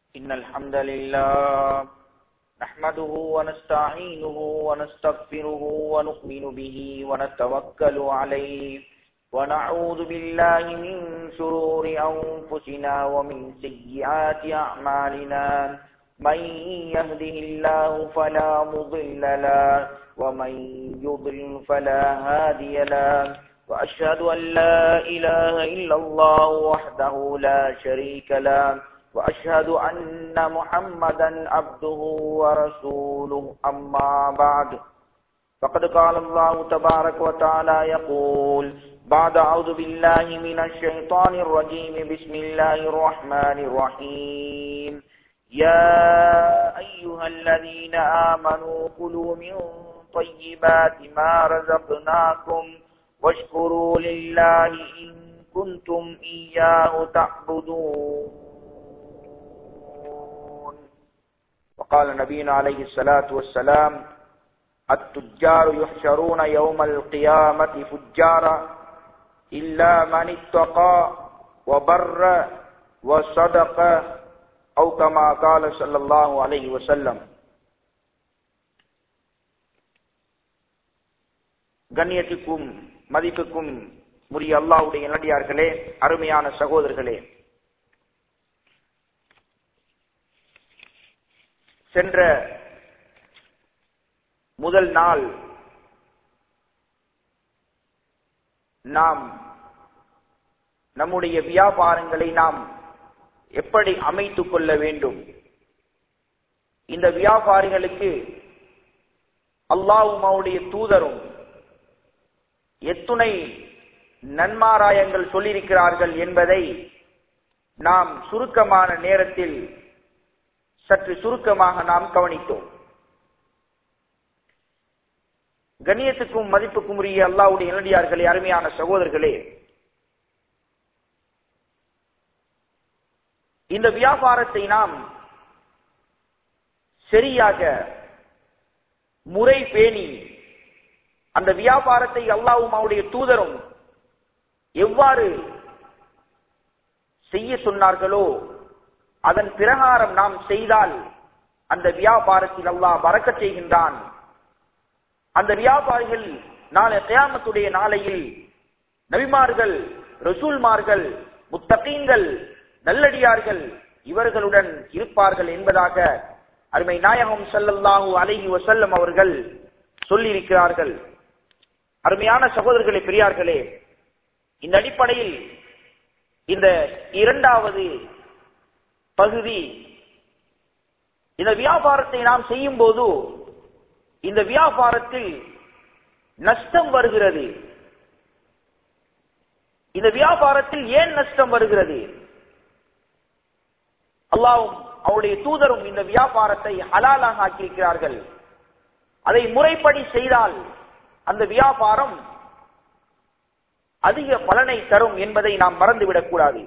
إن الحمد لله نحمده ونستعينه ونستغفره ونؤمن به ونتوكل عليه ونعوذ بالله من شرور أنفسنا ومن سيئات أعمالنا من يهده الله فلا مضل له ومن يضلل فلا هادي له وأشهد أن لا إله إلا الله وحده لا شريك له وأشهد أن محمدا عبده ورسوله أما بعد فقد قال الله تبارك وتعالى يقول بعد أعوذ بالله من الشيطان الرجيم بسم الله الرحمن الرحيم يا أيها الذين آمنوا كلوا من طيبات ما رزقناكم واشكروا لله إن كنتم إياه تعبدون وقال نبينا عليه الصلاة والسلام التجار يحشرون يوم القيامة فجارا إلا من اتقى وبر وصدق أو كما قال صلى الله عليه وسلم கண்ணியத்துக்கும் மதிப்புக்கும் உரிய அல்லாவுடைய நல்லடியார்களே அருமையான சகோதரர்களே சென்ற முதல் நாள் நாம் நம்முடைய வியாபாரங்களை நாம் எப்படி அமைத்துக் கொள்ள வேண்டும் இந்த வியாபாரிகளுக்கு அல்லாவும் அவருடைய தூதரும் எத்துணை நன்மாராயங்கள் சொல்லியிருக்கிறார்கள் என்பதை நாம் சுருக்கமான நேரத்தில் சற்று சுருக்கமாக நாம் கவனித்தோம் கண்ணியத்துக்கும் மதிப்புக்கும் உரிய அல்லாவுடைய இளடியார்களே அருமையான சகோதரர்களே இந்த வியாபாரத்தை நாம் சரியாக முறை பேணி அந்த வியாபாரத்தை அல்லாவும் அவருடைய தூதரும் எவ்வாறு செய்ய சொன்னார்களோ அதன் பிரகாரம் நாம் செய்தால் அந்த வியாபாரத்தில் அல்லாஹ் வரக்க செய்கின்றான் அந்த வியாபாரிகள் நாளை கயாமத்துடைய நாளையில் நபிமார்கள் ரசூல்மார்கள் முத்தகீங்கள் நல்லடியார்கள் இவர்களுடன் இருப்பார்கள் என்பதாக அருமை நாயகம் சல்லல்லாஹூ அலஹி வசல்லம் அவர்கள் சொல்லியிருக்கிறார்கள் அருமையான சகோதரர்களே பெரியார்களே இந்த அடிப்படையில் இந்த இரண்டாவது பகுதி இந்த வியாபாரத்தை நாம் செய்யும் போது இந்த வியாபாரத்தில் நஷ்டம் வருகிறது இந்த வியாபாரத்தில் ஏன் நஷ்டம் வருகிறது அல்லாவும் அவருடைய தூதரும் இந்த வியாபாரத்தை ஹலாலாக ஆக்கியிருக்கிறார்கள் அதை முறைப்படி செய்தால் அந்த வியாபாரம் அதிக பலனை தரும் என்பதை நாம் மறந்துவிடக் கூடாது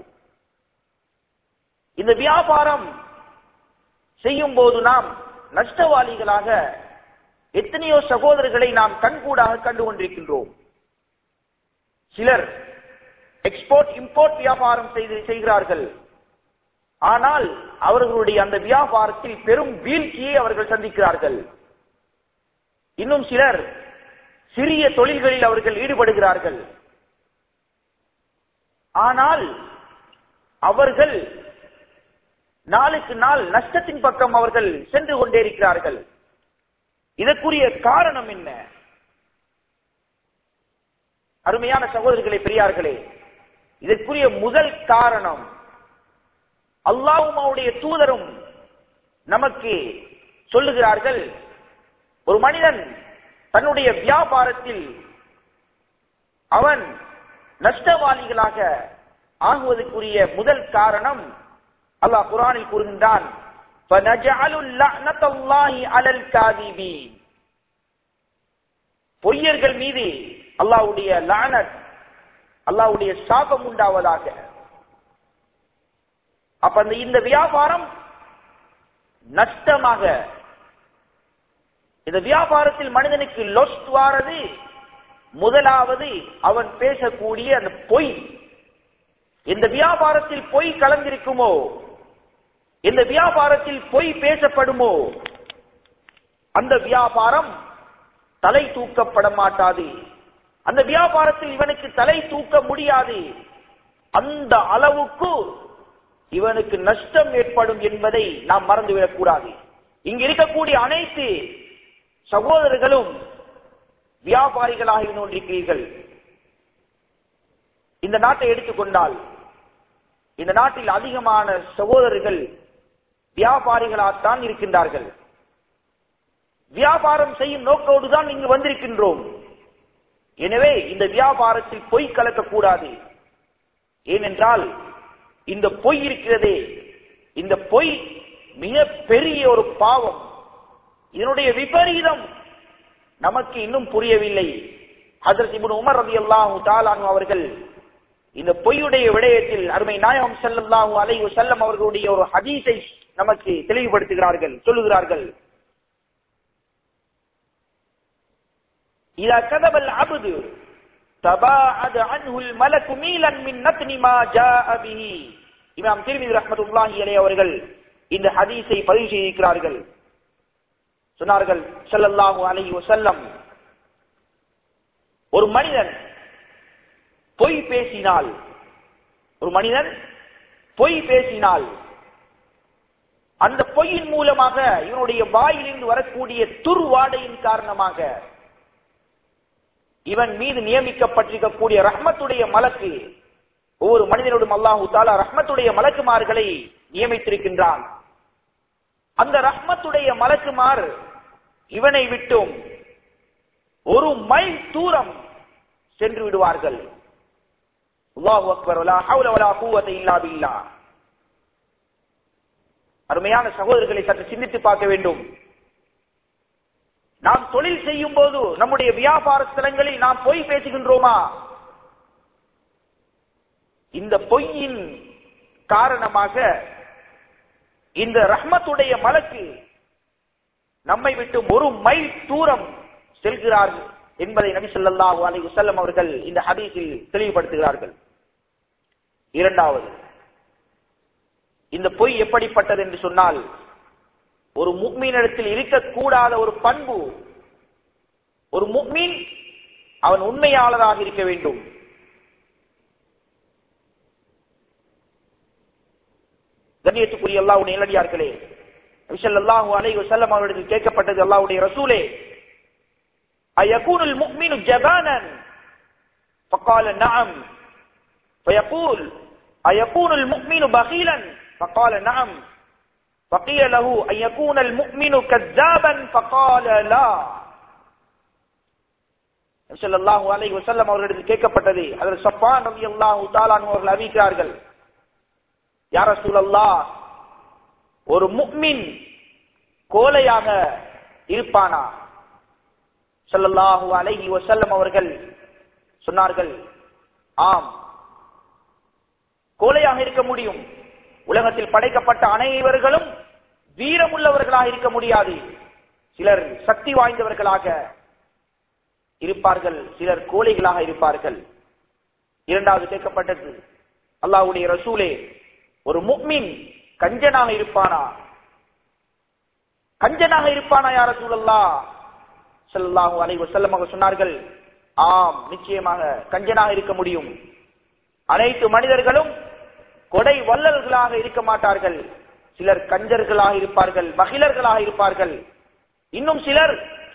இந்த வியாபாரம் செய்யும் போது நாம் நஷ்டவாளிகளாக எத்தனையோ சகோதரர்களை நாம் கண்கூடாக கண்டு கொண்டிருக்கின்றோம் சிலர் எக்ஸ்போர்ட் இம்போர்ட் வியாபாரம் செய்து செய்கிறார்கள் ஆனால் அவர்களுடைய அந்த வியாபாரத்தில் பெரும் வீழ்ச்சியை அவர்கள் சந்திக்கிறார்கள் இன்னும் சிலர் சிறிய தொழில்களில் அவர்கள் ஈடுபடுகிறார்கள் ஆனால் அவர்கள் நாளுக்கு நாள் நஷ்டத்தின் பக்கம் அவர்கள் சென்று கொண்டே இருக்கிறார்கள் இதற்குரிய காரணம் என்ன அருமையான சகோதரர்களே பெரியார்களே இதற்குரிய முதல் காரணம் அல்லாவும் அவருடைய தூதரும் நமக்கு சொல்லுகிறார்கள் ஒரு மனிதன் தன்னுடைய வியாபாரத்தில் அவன் நஷ்டவாளிகளாக ஆகுவதற்குரிய முதல் காரணம் அல்லாஹ் குரானில் கூறுகின்றான் பொய்யர்கள் மீது அல்லாவுடைய லானத் அல்லாவுடைய சாபம் உண்டாவதாக அப்ப அந்த இந்த வியாபாரம் நஷ்டமாக இந்த வியாபாரத்தில் மனிதனுக்கு லொஸ்ட் வாரது முதலாவது அவன் பேசக்கூடிய அந்த பொய் இந்த வியாபாரத்தில் பொய் கலந்திருக்குமோ எந்த வியாபாரத்தில் பொய் பேசப்படுமோ அந்த வியாபாரம் தலை தூக்கப்பட மாட்டாது அந்த வியாபாரத்தில் இவனுக்கு தலை தூக்க முடியாது அந்த அளவுக்கு இவனுக்கு நஷ்டம் ஏற்படும் என்பதை நாம் மறந்துவிடக் கூடாது இங்கு இருக்கக்கூடிய அனைத்து சகோதரர்களும் வியாபாரிகளாக இருந்து கொண்டிருக்கிறீர்கள் இந்த நாட்டை எடுத்துக்கொண்டால் இந்த நாட்டில் அதிகமான சகோதரர்கள் வியாபாரிகளாகத்தான் இருக்கின்றார்கள் வியாபாரம் செய்யும் நோக்கோடு தான் இங்கு வந்திருக்கின்றோம் எனவே இந்த வியாபாரத்தில் பொய் கலக்கக்கூடாது ஏனென்றால் இந்த பொய் இருக்கிறதே இந்த பொய் மிக பெரிய ஒரு பாவம் இதனுடைய விபரீதம் நமக்கு இன்னும் புரியவில்லை ஹதரத் இப்னு உமர் ரலியல்லாஹு தஆலா அன்ஹு அவர்கள் இந்த பொய்யுடைய விடயத்தில் அருமை நாயகம் ஸல்லல்லாஹு அலைஹி வஸல்லம் அவர்களுடைய ஒரு ஹதீஸை நமக்கு தெளிவுபடுத்துகிறார்கள் சொல்லுகிறார்கள் إذا كذب العبد تباعد عنه الملك ميلا من نتن ما جاء به இமாம் திருமிதி ரஹ்மத்துல்லாஹி அலைஹி அவர்கள் இந்த ஹதீஸை பதிவு செய்திருக்கிறார்கள் சொன்னார்கள் ஸல்லல்லாஹு அலைஹி வஸல்லம் ஒரு மனிதன் பொய் பேசினால் ஒரு மனிதன் பொய் பேசினால் அந்த பொய்யின் மூலமாக இவனுடைய வாயிலிருந்து வரக்கூடிய துர்வாடையின் காரணமாக இவன் மீது நியமிக்கப்பட்டிருக்கக்கூடிய ரஹ்மத்துடைய மலக்கு ஒவ்வொரு மனிதனோடும் அல்லாஹு தாலா ரஹ்மத்துடைய மலக்குமார்களை நியமித்திருக்கின்றான் அந்த ரஹ்மத்துடைய மலக்குமார் இவனை விட்டும் ஒரு மைல் தூரம் சென்று விடுவார்கள் அல்லாஹு அக்பர் வலா ஹவுல வலா குவத்தை இல்லா பில்லா அருமையான சகோதரர்களை சற்று சிந்தித்து பார்க்க வேண்டும் நாம் தொழில் செய்யும் போது நம்முடைய வியாபார ஸ்தலங்களில் நாம் பொய் பேசுகின்றோமா இந்த பொய்யின் காரணமாக இந்த ரஹ்மத்துடைய மலக்கு நம்மை விட்டு ஒரு மைல் தூரம் செல்கிறார்கள் என்பதை நபி ஸல்லல்லாஹு அலைஹி வஸல்லம் அவர்கள் இந்த ஹதீஸில் தெளிவுபடுத்துகிறார்கள் இரண்டாவது இந்த பொய் எப்படிப்பட்டது என்று சொன்னால் ஒரு முக்மீனிடத்தில் இருக்கக்கூடாத ஒரு பண்பு ஒரு முக்மீன் அவன் உண்மையாளராக இருக்க வேண்டும் கண்ணியத்துக்குரிய அல்லாவுடைய நிலடியார்களே ஸல்லல்லாஹு அலைஹி வஸல்லம் அவர்களிடத்தில் கேட்கப்பட்டது அல்லாஹ்வுடைய ரசூலே அயகூனுல் முஃமினு ஜபானன் فقال نعم فيقول أيكون المؤمن بخيلا فقال نعم فقيل له أن يكون المؤمن كذابا فقال لا ஸல்லல்லாஹு அலைஹி வஸல்லம் அவர்களிடத்தில் கேட்கப்பட்டது அதில் சஃபான் ரலியல்லாஹு தஆலா அன்ஹு அவர்கள் அறிவிக்கிறார்கள் யா ரசூலல்லாஹ் ஒரு முஃமின் கோலையாக இருப்பானா ஸல்லல்லாஹு அலைஹி வஸல்லம் அவர்கள் சொன்னார்கள் ஆம் கோலையாக இருக்க முடியும் உலகத்தில் படைக்கப்பட்ட அனைவர்களும் வீரமுள்ளவர்களாக இருக்க முடியாது சிலர் சக்தி வாய்ந்தவர்களாக இருப்பார்கள் சிலர் கோழைகளாக இருப்பார்கள் இரண்டாவது கேட்கப்பட்டது அல்லாஹ்வுடைய ரசூலே ஒரு முக்மின் கஞ்சனாக இருப்பானா கஞ்சனாக இருப்பானா யார சூழல்லா ஸல்லல்லாஹு அலைஹி வஸல்லம் அவர்கள் சொன்னார்கள் ஆம் நிச்சயமாக கஞ்சனாக இருக்க முடியும் அனைத்து மனிதர்களும் கொடை வல்லல்களாக இருக்க மாட்டார்கள் சிலர் கஞ்சர்களாக இருப்பார்கள் மகிழர்களாக இருப்பார்கள் இன்னும் சிலர்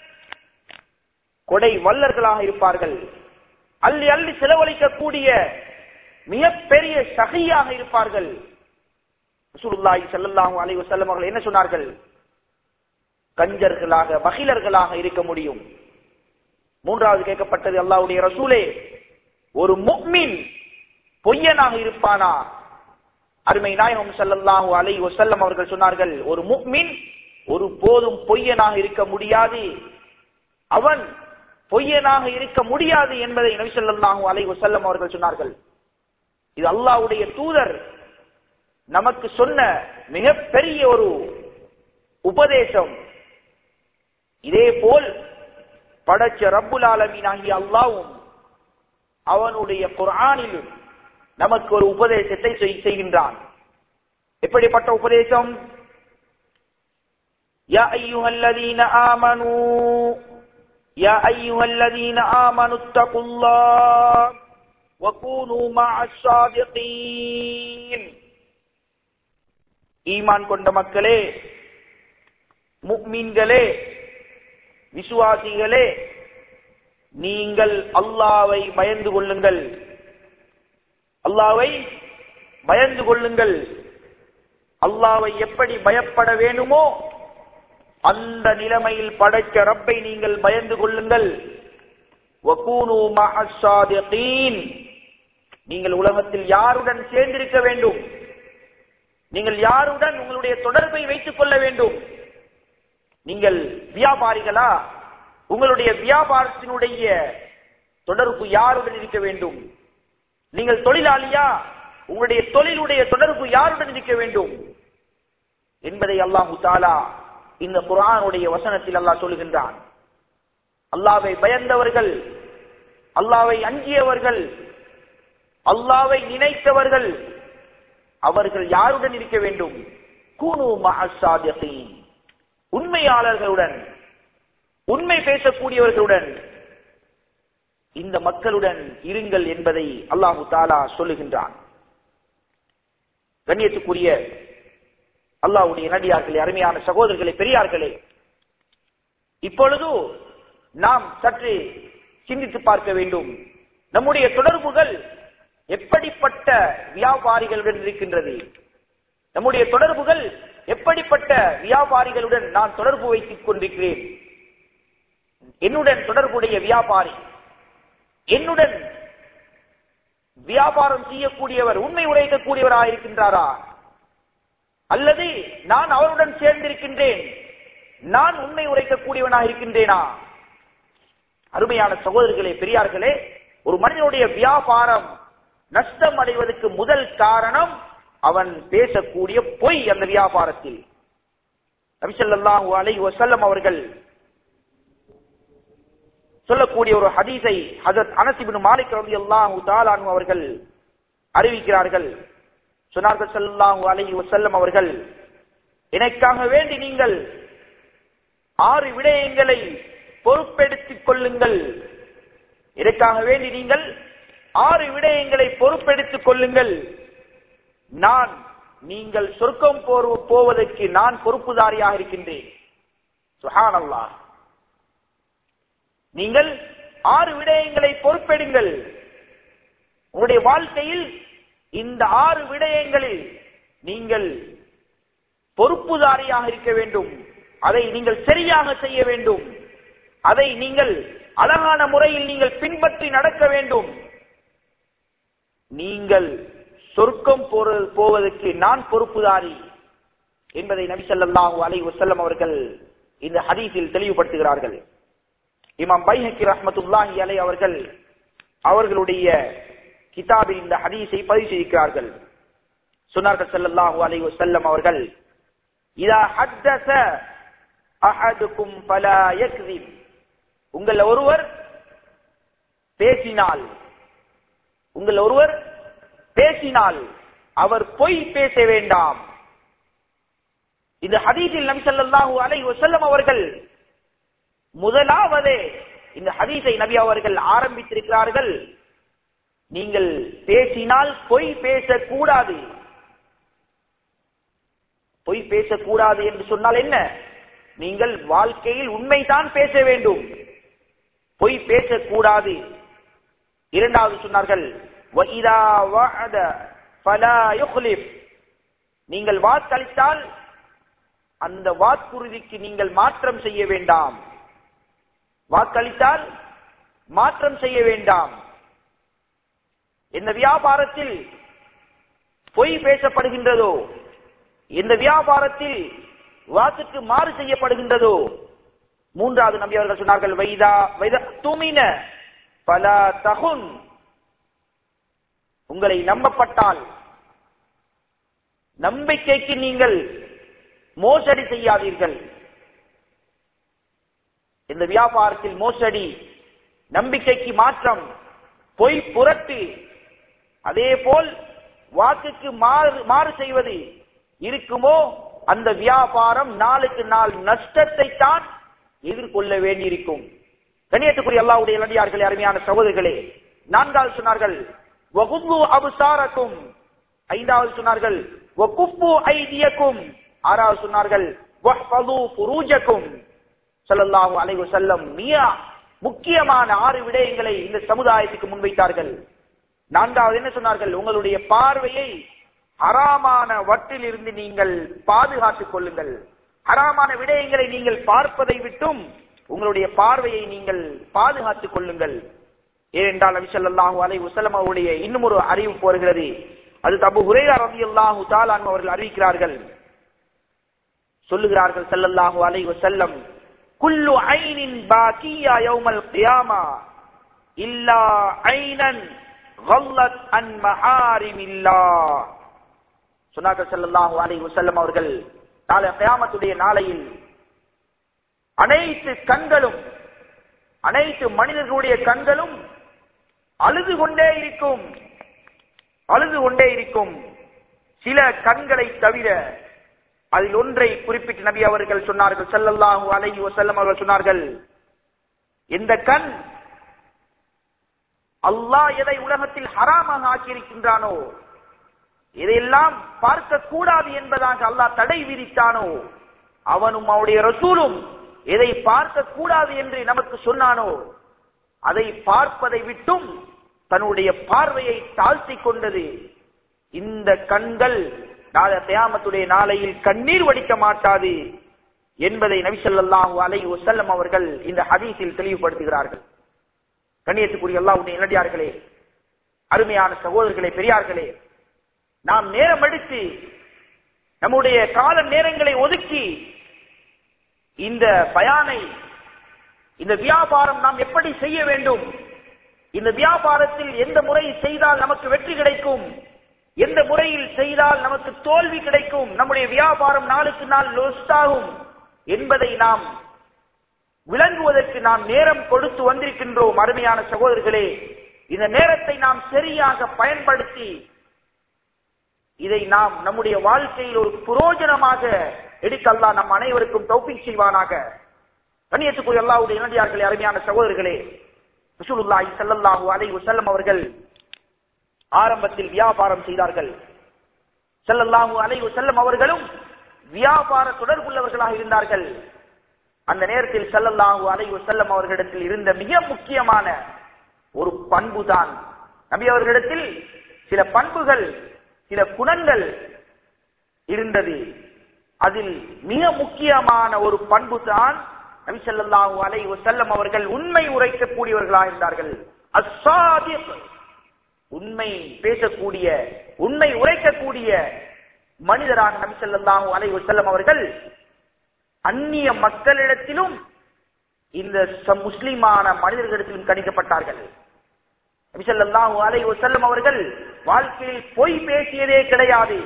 கொடை வல்லர்களாக இருப்பார்கள் அள்ளி அள்ளி செலவழிக்கக்கூடிய மிகப்பெரிய சகையாக இருப்பார்கள் ரசூலுல்லாஹி ஸல்லல்லாஹு அலைஹி வஸல்லம் அவர்கள் என்ன சொன்னார்கள் கஞ்சர்களாக மகிழர்களாக இருக்க முடியும் மூன்றாவது கேட்கப்பட்டது அல்லாஹ்வுடைய ரசூலே ஒரு முக்மின் பொய்யனாக இருப்பானா அருமை நாயகம் ஸல்லல்லாஹு அலைஹி வஸல்லம் அவர்கள் சொன்னார்கள் ஒரு முக்மின் ஒரு போதும் பொய்யனாக இருக்க முடியாது அவன் பொய்யனாக இருக்க முடியாது என்பதை நபி ஸல்லல்லாஹு அலைஹி வஸல்லம் அவர்கள் சொன்னார்கள் இது அல்லாஹ்வுடைய தூதர் நமக்கு சொன்ன மிகப்பெரிய ஒரு உபதேசம் இதே போல் படைச்ச ரப்புல் ஆலமீன் ஆகிய அல்லாவும் அவனுடைய குர்ஆனிலும் நமக்கு ஒரு உபதேசத்தை செய்- செய்கின்றான் எப்படிப்பட்ட உபதேசம் யா ஐயுஹல்லதீன ஆமனூ யா ஐயுஹல்லதீன ஆமனு தகுல்லாஹ் வகூனு மஅஸ் ஸாதிகீன் ஈமான் கொண்ட மக்களே முக்மீன்களே விசுவாசிகளே நீங்கள் அல்லாவை பயந்து கொள்ளுங்கள் அல்லாவை பயந்து கொள்ளுங்கள் அல்லாவை எப்படி பயப்பட வேண்டுமோ அந்த நிலைமையில் படைச்ச ரப்பை நீங்கள் பயந்து கொள்ளுங்கள் வகூனு மஅஸ் ஸாதிகீன் நீங்கள் உலகத்தில் யாருடன் சேர்ந்திருக்க வேண்டும் நீங்கள் யாருடன் உங்களுடைய தொடர்பை வைத்துக் கொள்ள வேண்டும் நீங்கள் வியாபாரிகளா உங்களுடைய வியாபாரத்தினுடைய தொடர்பு யாருடன் இருக்க வேண்டும் நீங்கள் தொழிலாளியா உங்களுடைய தொழிலுடைய தொடர்பு யாருடன் இருக்க வேண்டும் என்பதை அல்லாஹு தாலா இந்த குரானுடைய வசனத்தில் அல்லாஹ் சொல்லுகின்றான் அல்லாவை பயந்தவர்கள் அல்லாவை அஞ்சியவர்கள் அல்லாவை நினைத்தவர்கள் அவர்கள் யாருடன் இருக்க வேண்டும் கூனு மஹசாதிகீன் உண்மையாளர்களுடன் உண்மை பேசக்கூடியவர்களுடன் இந்த மக்களுடன் இருங்கள் என்பதை அல்லாஹு தாலா சொல்லுகின்றான் கண்ணியத்துக்குரிய அல்லாஹ்வுடைய நடிகார்களே அருமையான சகோதரர்களே பெரியார்களே இப்பொழுது நாம் சற்று சிந்தித்து பார்க்க வேண்டும் நம்முடைய தொடர்புகள் எப்படிப்பட்ட வியாபாரிகளுடன் இருக்கின்றது நம்முடைய தொடர்புகள் எப்படிப்பட்ட வியாபாரிகளுடன் நான் தொடர்பு வைத்துக் கொண்டிருக்கிறேன் என்னுடன் தொடர்புடைய வியாபாரி என்னுடன் வியாபாரம் செய்யக்கூடியவர் உண்மை உரைக்கக்கூடியவராக இருக்கின்றாரா அல்லது நான் அவருடன் சேர்ந்திருக்கின்றேன் நான் உண்மை உரைக்கக்கூடியவனாக இருக்கின்றேனா அருமையான சகோதரர்களே பெரியார்களே ஒரு மனிதனுடைய வியாபாரம் நஷ்டம் அடைவதற்கு முதல் காரணம் அவன் பேசக்கூடிய பொய் அந்த வியாபாரத்தில் நபிசல்லாஹு அலைஹி வஸல்லம் அவர்கள் சொல்லக்கூடிய ஒரு ஹதீஸை ஹஜரத் அனசிபின் மாலிக் ரலியல்லாஹு தஆலா அன்ஹு அவர்கள் அறிவிக்கிறார்கள் சொன்னார்கள் ஸல்லல்லாஹு அலைஹி வஸல்லம் அவர்கள் எனக்காக வேண்டி நீங்கள் ஆறு விடயங்களை பொறுப்பெடுத்துக் கொள்ளுங்கள் இதற்காக வேண்டி நீங்கள் ஆறு விடயங்களை பொறுப்பெடுத்துக் கொள்ளுங்கள் நான் நீங்கள் சொர்க்கம் போர்- போவதற்கு நான் பொறுப்புதாரியாக இருக்கின்றேன் சுஹானல்லாஹ் நீங்கள் ஆறு விடயங்களை பொறுப்பெடுங்கள் உங்களுடைய வாழ்க்கையில் இந்த ஆறு விடயங்களில் நீங்கள் பொறுப்புதாரியாக இருக்க வேண்டும் அதை நீங்கள் சரியாக செய்ய வேண்டும் அதை நீங்கள் அழகான முறையில் நீங்கள் பின்பற்றி நடக்க வேண்டும் நீங்கள் சொர்க்கம் போற- போவதற்கு நான் பொறுப்புதாரி என்பதை நபி ஸல்லல்லாஹு அலைஹி வஸல்லம் அவர்கள் இந்த ஹதீஸில் தெளிவுபடுத்துகிறார்கள் இமாம் பைஹக்கி ரஹ்மத்துல்லாஹி அலை அவர்கள் அவர்களுடைய கிதாபில் இந்த ஹதீஸை பதிவு செய்திருக்கிறார்கள் சொன்னார்கள் ஸல்லல்லாஹு அலைஹி வஸல்லம் அவர்கள் இதா ஹத்தஸ அஹதுக்கும் ஃபலா யக்திப் உங்கள் ஒருவர் பேசினால் உங்கள் ஒருவர் பேசினால் அவர் பொய் பேச வேண்டாம் இந்த ஹதீஸில் நபி ஸல்லல்லாஹு அலைஹி வஸல்லம் அவர்கள் முதலாவதே இந்த ஹதீஸை நபி அவர்கள் ஆரம்பித்திருக்கிறார்கள் நீங்கள் பேசினால் பொய் பேசக்கூடாது பொய் பேசக்கூடாது என்று சொன்னால் என்ன நீங்கள் வாழ்க்கையில் உண்மைதான் பேச வேண்டும் பொய் பேசக்கூடாது இரண்டாவது சொன்னார்கள் "வஇதா வஅத ஃபலா யுக்லிஃப்." நீங்கள் வாக்களித்தால் அந்த வாக்குறுதிக்கு நீங்கள் மாற்றம் செய்ய வேண்டாம் வாக்களித்தால் மாற்றம் செய்ய வேண்டாம் இந்த வியாபாரத்தில் பொய் பேசப்படுகின்றதோ இந்த வியாபாரத்தில் வாக்குக்கு மாறு செய்யப்படுகின்றதோ மூன்றாவது நபி அவர்கள் சொன்னார்கள் வைதா வைதா துமின பல தகுன் உங்களை நம்பப்பட்டால் நம்பிக்கைக்கு நீங்கள் மோசடி செய்யாதீர்கள் இந்த வியாபாரத்தில் மோசடி நம்பிக்கைக்கு மாற்றம் பொய் புரட்டு அதே போல் வாக்குக்கு மாறு மாறு செய்வது இருக்குமோ அந்த வியாபாரம் நாளுக்கு நாள் நஷ்டத்தை தான் எதிர்கொள்ள வேண்டியிருக்கும் கண்ணியத்துக்குரிய அல்லாவுடைய நடிகார்களே அருமையான சகோதரர்களே நான்காவது சொன்னார்கள் வகுப்பு அபுசாரக்கும் ஐந்தாவது சொன்னார்கள் வகுப்பு ஐதியக்கும் ஆறாவது சொன்னார்கள் வஹ்ஃபது ஃபுரூஜக்கும் ஸல்லல்லாஹு அலைஹி வஸல்லம் மிக முக்கியமான ஆறு விடயங்களை இந்த சமுதாயத்துக்கு முன்வைத்தார்கள் நான்காவது என்ன சொன்னார்கள் உங்களுடைய பார்வையை ஹராமான வட்டில் இருந்து நீங்கள் பாதுகாத்துக் கொள்ளுங்கள் ஹராமான விடயங்களை நீங்கள் பார்ப்பதை விட்டும் உங்களுடைய பார்வையை நீங்கள் பாதுகாத்துக் கொள்ளுங்கள் ஏனென்றால் நபி ஸல்லல்லாஹு அலைஹி வஸல்லம் அவருடைய இன்னும் ஒரு அறிவிப்பு வருகிறது அது தபு ஹுரைரா ரலியல்லாஹு தஆலா அன்ஹு அவர்கள் அறிவிக்கிறார்கள் சொல்லுகிறார்கள் ஸல்லல்லாஹு அலைஹி வஸல்லம் குல்லு ஐனின் பாக்கியா யௌமல் கியாமா இல்லா ஐனன் கல்லத் அன் மஹாரிமில்லாஹ் சொன்னார்கள் ஸல்லல்லாஹு அலைஹி வஸல்லம் அவர்கள் நாளை கியாமத்துடைய நாளையில் அனைத்து கண்களும் அனைத்து மனிதர்களுடைய கண்களும் அழுது கொண்டே இருக்கும் அழுது கொண்டே இருக்கும் சில கண்களை தவிர அதில் ஒன்றை குறிப்பிட்டு நபி அவர்கள் சொன்னார்கள் ஸல்லல்லாஹு அலைஹி வஸல்லம் அவர்கள் சொன்னார்கள் எந்த கண் அல்லாஹ் எதை உலகத்தில் ஹராமாக ஆக்கியிருக்கின்றானோ இதையெல்லாம் பார்க்க கூடாது என்பதாக அல்லாஹ் தடை விதித்தானோ அவனும் அவனுடைய ரசூலும் எதை பார்க்க கூடாது என்று நமக்கு சொன்னானோ அதை பார்ப்பதை விட்டும் தன்னுடைய பார்வையை தாழ்த்திக் கொண்டது இந்த கண்கள் நாளை கியாமத்துடைய நாளையில் கண்ணீர் வடிக்க மாட்டாது என்பதை நபி ஸல்லல்லாஹு அலைஹி வஸல்லம் அவர்கள் இந்த ஹதீஸில் தெளிவுபடுத்துகிறார்கள் கண்ணியத்துக்குரிய அல்லாஹ்வுடைய நல்லடியார்களே அருமையான சகோதரர்களே பெரியார்களே நாம் நேரம் எடுத்து நம்முடைய கால நேரங்களை ஒதுக்கி இந்த பயானை இந்த வியாபாரம் நாம் எப்படி செய்ய வேண்டும் இந்த வியாபாரத்தில் எந்த முறையில் செய்தால் நமக்கு வெற்றி கிடைக்கும் எந்த முறையில் செய்தால் நமக்கு தோல்வி கிடைக்கும் நம்முடைய வியாபாரம் நாளுக்கு நாள் லோஸ்ட் ஆகும் என்பதை நாம் விளங்குவதற்கு நாம் நேரம் கொடுத்து வந்திருக்கின்றோம் அருமையான சகோதரர்களே இந்த நேரத்தை நாம் சரியாக பயன்படுத்தி இதை நாம் நம்முடைய வாழ்க்கையில் ஒரு புரோஜனமாக எடுக்க அல்லாஹ் நம் அனைவருக்கும் தௌபிக் செய்வானாக கண்ணியத்துக்குரிய அல்லாஹ்வுடைய இனடியார்களே அருமையான சகோதரர்களே ரசூலுல்லாஹி ஸல்லல்லாஹு அலைஹி வஸல்லம் அவர்கள் ஆரம்பத்தில் வியாபாரம் செய்தார்கள் ஸல்லல்லாஹு அலைஹி வஸல்லம் அவர்களும் வியாபார தொடர்புள்ளவர்களாக இருந்தார்கள் அந்த நேரத்தில் ஸல்லல்லாஹு அலைஹி வஸல்லம் அவர்களிடத்தில் இருந்த மிக முக்கியமான ஒரு பண்பு தான் நபி அவர்களிடத்தில் சில பண்புகள் சில குணங்கள் இருந்தது அதில் மிக முக்கியமான ஒரு பண்பு தான் நபி ஸல்லல்லாஹு அலைஹி வஸல்லம் அவர்கள் உண்மை உரைக்கக்கூடியவர்களாக இருந்தார்கள் அஸ்ஸாதிக் உண்மை பேசக்கூடிய உண்மை உரைக்கக்கூடிய மனிதராக நபி ஸல்லல்லாஹு அலைஹி வஸல்லம் அவர்கள் அந்நிய மக்களிடத்திலும் இந்த ச- முஸ்லிமான மனிதர்களிடத்திலும் கணிக்கப்பட்டார்கள் நபி ஸல்லல்லாஹு அலைஹி வஸல்லம் அவர்கள் வாழ்க்கையில் பொய் பேசியதே கிடையாது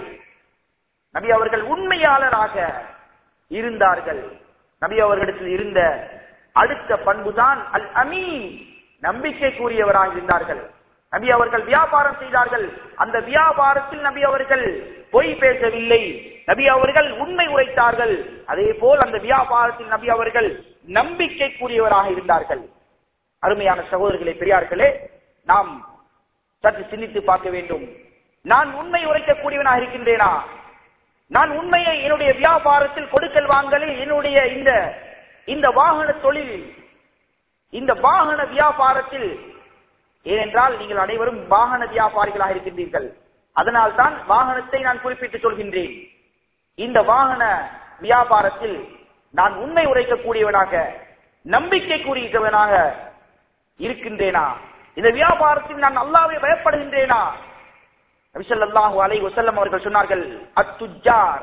நபி அவர்கள் உண்மையாளராக இருந்தார்கள் நபி அவர்களிடத்தில் இருந்த அடுத்த பண்புதான் அல் அமீன் நம்பிக்கைக்குரியவராக இருந்தார்கள் நபி அவர்கள் வியாபாரம் செய்தார்கள் அந்த வியாபாரத்தில் நபி அவர்கள் பொய் பேசவில்லை நபி அவர்கள் உண்மை உரைத்தார்கள் அதே போல் அந்த வியாபாரத்தில் நபி அவர்கள் நம்பிக்கைக்குரியவராக இருந்தார்கள் அருமையான சகோதரர்களே பெரியார்களே நாம் சற்று சிந்தித்து பார்க்க வேண்டும் நான் உண்மை உரைக்கக்கூடியவனாக இருக்கின்றேனா நான் உண்மையை என்னுடைய வியாபாரத்தில் கொடுக்கல் வாங்கலில் என்னுடைய இந்த இந்த வாகன தொழில் இந்த வாகன வியாபாரத்தில் ஏனென்றால் நீங்கள் அனைவரும் வாகன வியாபாரிகளாக இருக்கின்றீர்கள் அதனால் தான் வாகனத்தை நான் குறிப்பிட்டு சொல்கின்றேன் இந்த வாகன வியாபாரத்தில் நான் உண்மை உரைக்கக்கூடியவனாக நம்பிக்கைக்குரியவனாக இருக்கின்றேனா இந்த வியாபாரத்தில் நான் அல்லாவை பயப்படுகின்றேனா நபிசல்லாஹு அலைஹி வஸல்லம் அவர்கள் சொன்னார்கள் அத்துஜார்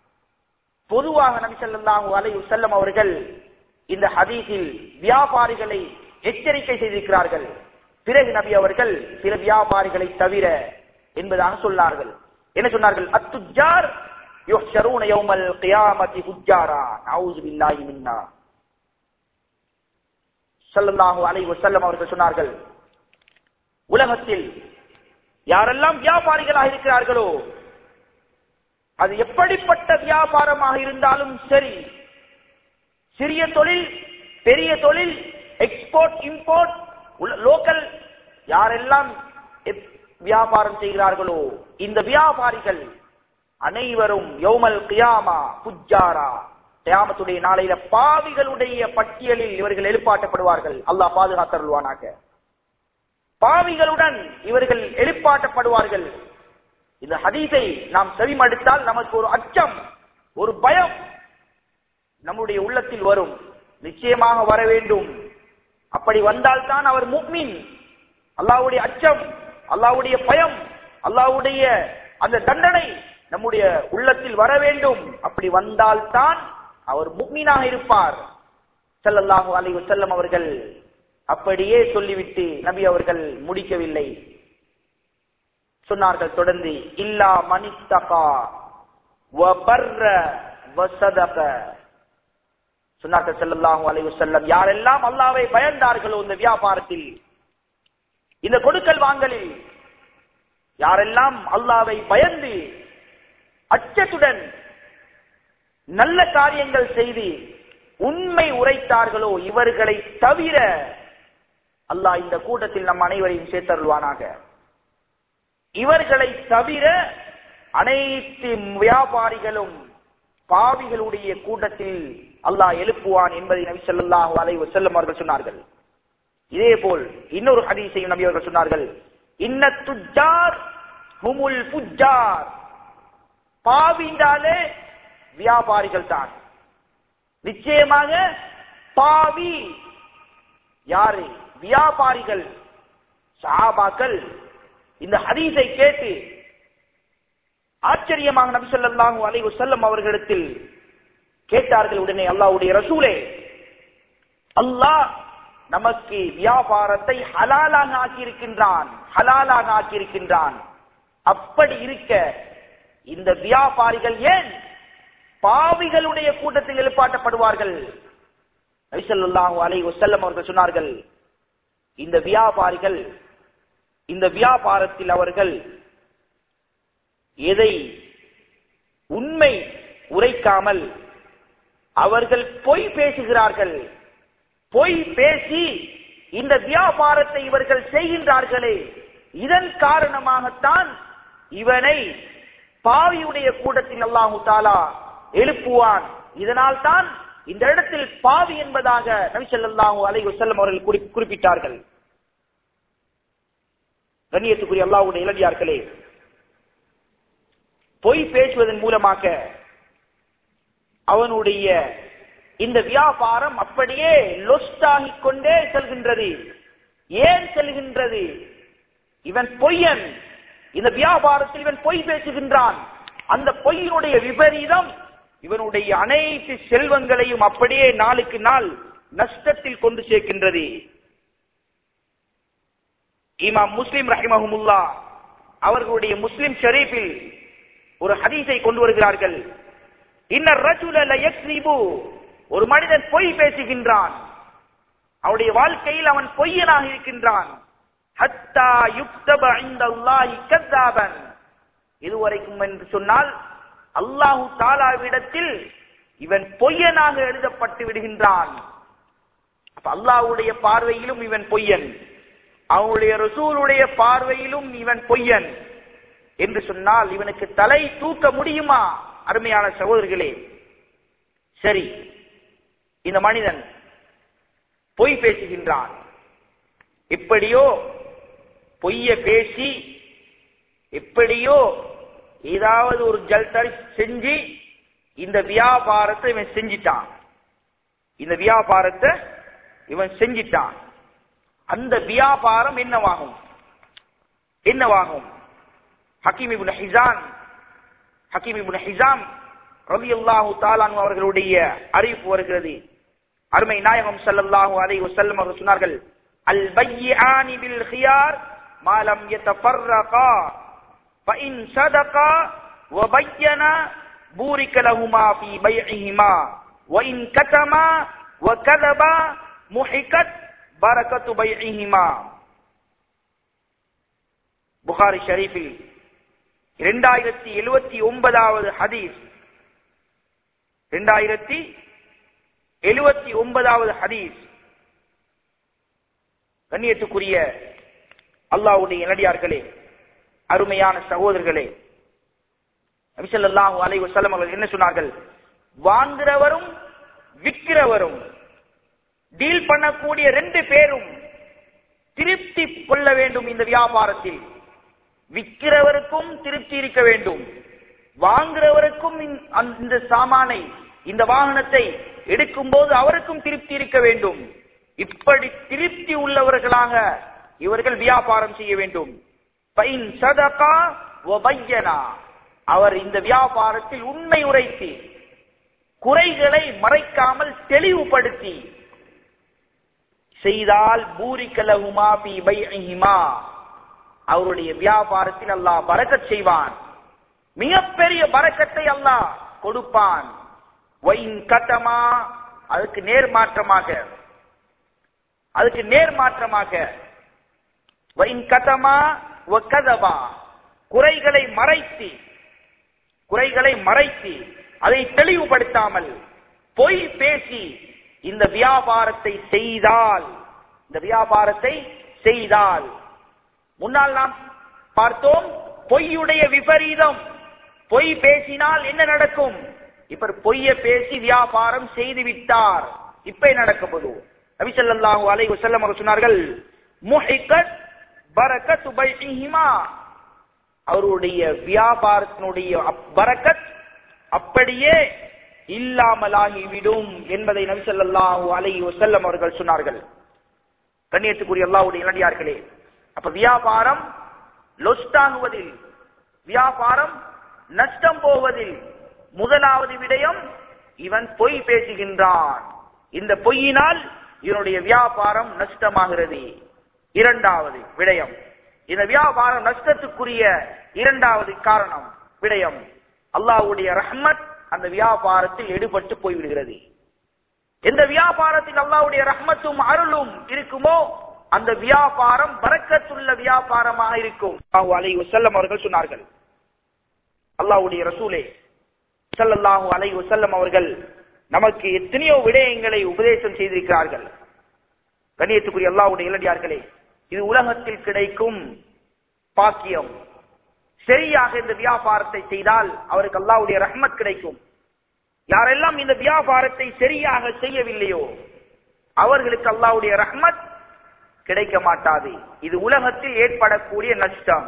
பொதுவாக நபிசல்லாஹு அலைஹி வஸல்லம் அவர்கள் இந்த ஹதீஸில் வியாபாரிகளை எச்சரிக்கை செய்திருக்கிறார்கள் பிறகு நபி அவர்கள் சில வியாபாரிகளை தவிர என்பதாக சொன்னார்கள் என்ன சொன்னார்கள் அத்துஜார் யுஹ்ஷரூன யௌமல் கியாமத்தி ஹுஜ்ஜாரா நவுது பில்லாஹி மின்னா ஸல்லல்லாஹு அலைஹி வஸல்லம் அவர்கள் சொன்னார்கள் உலகத்தில் யாரெல்லாம் வியாபாரிகளாக இருக்கிறார்களோ அது எப்படிப்பட்ட வியாபாரமாக இருந்தாலும் சரி சிறிய தொழில் பெரிய தொழில் எக்ஸ்போர்ட் இம்போர்ட் லோக்கல் யாரெல்லாம் எப்- வியாபாரம் செய்கிறார்களோ இந்த வியாபாரிகள் அனைவரும் யௌமல் கியாமா புஜாரா கியாமத்துடைய நாளையில பாவிகளுடைய பட்டியலில் இவர்கள் எழுப்பாட்டப்படுவார்கள் அல்லாஹ் பாதுகாத்தருள்வானாக பாவிகளுடன் இவர்கள் எழுப்பாட்டப்படுவார்கள் இந்த ஹதீஸை நாம் செவிமடுத்தால் நமக்கு ஒரு அச்சம் ஒரு பயம் நம்முடைய உள்ளத்தில் வரும் நிச்சயமாக வர வேண்டும் அப்படி வந்தால்தான் அவர் முக்மின் அல்லாஹ்வுடைய அச்சம் அல்லாஹ்வுடைய பயம் அல்லாஹ்வுடைய அந்த தண்டனை நம்முடைய உள்ளத்தில் வர வேண்டும் அப்படி வந்தால்தான் அவர் முக்மீனாக இருப்பார் ஸல்லல்லாஹு அலைஹி வஸல்லம் அவர்கள் அப்படியே சொல்லிவிட்டு நபி அவர்கள் முடிக்கவில்லை சொன்னார்கள் தொடர்ந்து இல்லா மனித்தகா வபர்ர வசதக சொன்னார்கள் ஸல்லல்லாஹு அலைஹி வஸல்லம் யாரெல்லாம் அல்லாஹ்வை பயந்தார்களோ இந்த வியாபாரத்தில் இந்த கொடுக்கல் வாங்கலில் யாரெல்லாம் அல்லாஹ்வை பயந்து அச்சத்துடன் நல்ல காரியங்கள் செய்து உண்மை உரைத்தார்களோ இவர்களை தவிர அல்லாஹ் இந்த கூட்டத்தில் நம் அனைவரையும் சேர்த்தருள்வானாக இவர்களை தவிர அனைத்து வியாபாரிகளும் பாவிகளுடைய கூட்டத்தில் அல்லாஹ் எழுப்புவான் என்பதை நபி ஸல்லல்லாஹு அலைஹி வஸல்லம் அவர்கள் சொன்னார்கள் இதே போல் இன்னொரு ஹதீஸையும் நபி அவர்கள் சொன்னார்கள் இன்ன துஜார் ஹுமுல் புஜார் பாவிண்டாலே வியாபாரிகள் தான் நிச்சயமாக பாவி யாரு வியாபாரிகள் சஹாபாக்கள் இந்த ஹதீஸை கேட்டு ஆச்சரியமாக நபி ஸல்லல்லாஹு அலைஹி வஸல்லம் அவர்களிடத்தில் கேட்டார்கள் உடனே அல்லாஹ்வுடைய ரசூலே அல்லாஹ் நமக்கு வியாபாரத்தை ஹலாலாக ஆக்கியிருக்கின்றான் ஹலாலாக ஆக்கியிருக்கின்றான் அப்படி இருக்க இந்த வியாபாரிகள் ஏன் பாவிகளுடைய கூட்டத்தில் எழுப்பாட்டப்படுவார்கள் நபி ஸல்லல்லாஹு அலைஹி வஸல்லம் அவர்கள் சொன்னார்கள் இந்த வியாபாரிகள் இந்த வியாபாரத்தில் அவர்கள் எதை உண்மை உரைக்காமல் அவர்கள் பொய் பேசுகிறார்கள் பொய் பேசி இந்த வியாபாரத்தை இவர்கள் செய்கின்றார்களே இதன் காரணமாகத்தான் இவனை பாவியுடைய கூட்டத்தில் அல்லாஹு தாலா எழுப்புவான் இதனால் தான் இந்த இடத்தில் பாவி என்பதாக நபி ஸல்லல்லாஹு அலைஹி வஸல்லம் அவர்கள் குறி- குறிப்பிட்டார்கள் கண்ணியத்துக்குரிய அல்லாஹ்வுடைய இளடியார்களே பொய் பேசுவதன் மூலமாக அவனுடைய இந்த வியாபாரம் அப்படியே லொஸ்டாகிக் கொண்டே செல்கின்றது ஏன் செல்கின்றது இவன் பொய்யன் இந்த வியாபாரத்தில் இவன் பொய் பேசுகின்றான் அந்த பொய்யினுடைய விபரீதம் இவனுடைய அனைத்து செல்வங்களையும் அப்படியே நாளுக்கு நாள் நஷ்டத்தில் கொண்டு சேர்க்கின்றது இமாம் முஸ்லிம் ரஹிமஹமுல்லா அவர்களுடைய முஸ்லிம் ஷரீஃபில் ஒரு ஹதீஸை கொண்டு வருகிறார்கள் இன்னர் ரஜுல லயக்ஸிபு ஒரு மனிதன் பொய் பேசுகின்றான் அவனுடைய வாழ்க்கையில் அவன் பொய்யனாக இருக்கின்றான் ஹத்தா யுக்தப இந்தல்லாஹி கஸ்ஸாபன் இதுவரைக்கும் என்று சொன்னால் அல்லாஹு தாலாவிடத்தில் இவன் பொய்யனாக எழுதப்பட்டு விடுகின்றான் அப்ப அல்லாஹ்வுடைய பார்வையிலும் இவன் பொய்யன் அவனுடைய ரசூலுடைய பார்வையிலும் இவன் பொய்யன் என்று சொன்னால் இவனுக்கு தலை தூக்க முடியுமா அருமையான சகோதரர்களே சரி இந்த மனிதன் பொய் பேசுகின்றான் எப்படியோ பொய்ய பேசி எப்படியோ ஏதாவது ஒரு ஜல்தரி செஞ்சு இந்த வியாபாரத்தை இவன் செஞ்சிட்டான் இந்த வியாபாரத்தை இவன் செஞ்சிட்டான் அந்த வியாபாரம் என்னவாகும் என்னவாகும் ஹக்கீம் இப்னு ஹிசான் ஹக்கீம் இப்னு ஹிசாம் ரலியல்லாஹு தாலான் அவர்களுடைய அறிவிப்பு வருகிறது அருமை நாயகம் ஸல்லல்லாஹு அலைஹி வஸல்லம் அவர்கள் சொன்னார்கள் அல் பையானி பில் ஹியார் மா லம் யதஃபர்ரகா فإن صدقا وبينا بورك لهما في بيعهما وإن كتما وكذبا محكت بركة بيعهما புகாரி ஷரீஃபில் இரண்டாயிரத்தி எழுவத்தி ஒன்பதாவது ஹதீஸ் இரண்டாயிரத்தி எழுவத்தி ஒன்பதாவது ஹதீஸ் கண்ணியத்துக்குரிய அல்லாஹ்வுடைய நடிகார்களே அருமையான சகோதரர்களே நபிசல்லாஹு அலைஹி வஸல்லம் அவர்கள் என்ன சொன்னார்கள் வாங்குறவரும் விற்கிறவரும் டீல் பண்ணக்கூடிய ரெண்டு பேரும் திருப்தி கொள்ள வேண்டும் இந்த வியாபாரத்தில் விற்கிறவருக்கும் திருப்தி இருக்க வேண்டும் வாங்குறவருக்கும் இந்த- அந்த சாமானை இந்த வாகனத்தை எடுக்கும் போது அவருக்கும் திருப்தி இருக்க வேண்டும் இப்படி திருப்தி உள்ளவர்களாக இவர்கள் வியாபாரம் செய்ய வேண்டும் ஃபைன் சதகா வ பய்யனா. அவர் இந்த வியாபாரத்தில் உண்மை உரைத்து குறைகளை மறைக்காமல் தெளிவுபடுத்தி செய்தால் பூரிக்கலகுமா பி பைஹிமா அவருடைய வியாபாரத்தில் அல்லாஹ் பரக்கத் செய்வான் மிகப்பெரிய பரக்கத்தை அல்லாஹ் கொடுப்பான் ஒயின் கட்டமா அதுக்கு நேர்மாற்றமாக அதுக்கு நேர்மாற்றமாக ஒயின் கட்டமா கதபா குறைகளை மறைத்து குறைகளை மறைத்து அதை தெளிவுபடுத்தாமல் பொய் பேசி இந்த வியாபாரத்தை செய்தால் இந்த வியாபாரத்தை செய்தால் முன்னால் நாம் பார்த்தோம் பொய்யுடைய விபரீதம் பொய் பேசினால் என்ன நடக்கும் இப்ப பொய்ய பேசி வியாபாரம் செய்து விட்டார் இப்ப என்ன நடக்க போது நபி ஸல்லல்லாஹு அலைஹி வஸல்லம் அவர்கள் சொன்னார்கள் முஹிகத் பரக்கத்து பைஹிமா அவருடைய வியாபாரத்தினுடைய அப்- பரக்கத் அப்படியே இல்லாமலாகிவிடும் என்பதை நபி ஸல்லல்லாஹு அலைஹி வஸல்லம் அவர்கள் சொன்னார்கள் கண்ணியத்துக்குரிய அல்லாஹ்வுடைய நல்லடியார்களே அப்ப வியாபாரம் லொஸ்டாகுவதில் வியாபாரம் நஷ்டம் போவதில் முதலாவது விடயம் இவன் பொய் பேசுகின்றான் இந்த பொய்யினால் இவனுடைய வியாபாரம் நஷ்டமாகிறது இரண்டாவது விடயம் இந்த வியாபாரம் நஷ்டத்துக்குரிய இரண்டாவது காரணம் விடயம் அல்லாஹ்வுடைய ரஹ்மத் அந்த வியாபாரத்தில் எடுபட்டு போய்விடுகிறது எந்த வியாபாரத்தில் அல்லாஹ்வுடைய ரஹ்மத்தும் அருளும் இருக்குமோ அந்த வியாபாரம் பரக்கத்துள்ள வியாபாரமாக இருக்கும் அல்லாஹு அலைஹி வஸல்லம் அவர்கள் சொன்னார்கள் அல்லாஹ்வுடைய ரசூலே ஸல்லல்லாஹு அலைஹி வஸல்லம் அவர்கள் நமக்கு எத்தனையோ விடயங்களை உபதேசம் செய்திருக்கிறார்கள் கண்ணியத்துக்குரிய அல்லாஹ்வுடைய இளடியார்களே இது உலகத்தில் கிடைக்கும் பாக்கியம் சரியாக இந்த வியாபாரத்தை செய்தால் அவருக்கு அல்லாஹ்வுடைய ரஹ்மத் கிடைக்கும் யாரெல்லாம் இந்த வியாபாரத்தை சரியாக செய்யவில்லையோ அவர்களுக்கு அல்லாஹ்வுடைய ரஹ்மத் கிடைக்க மாட்டாது இது உலகத்தில் ஏற்படக்கூடிய நஷ்டம்